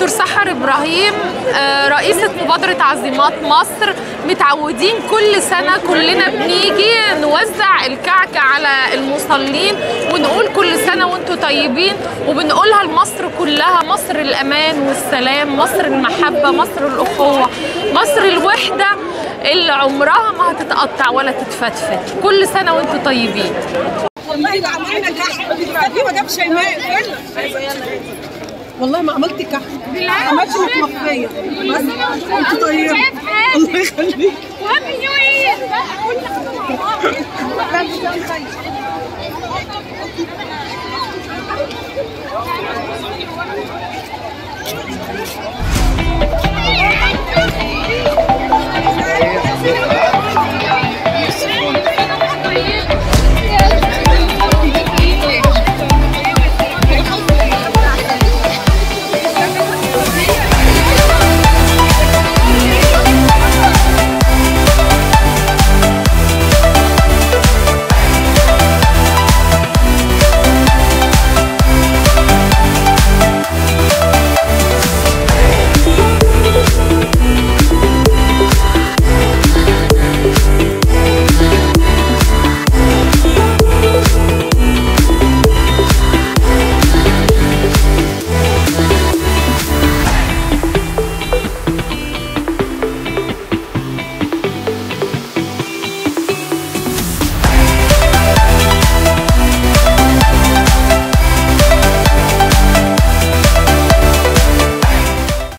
دكتور سحر ابراهيم آه، رئيسة مبادرة عزيمات مصر متعودين كل سنة كلنا بنيجي نوزع الكعكة على المصلين ونقول كل سنة وانتم طيبين وبنقولها لمصر كلها مصر الأمان والسلام مصر المحبة مصر الأخوة مصر الوحدة اللي عمرها ما هتتقطع ولا تتفتفت كل سنة وانتم طيبين والله ده عملنا كحك دي ما جابش شيماء والله ما عملت كحك عملت مخفية بس انت طيبة الله يخليك وهابي نيو يير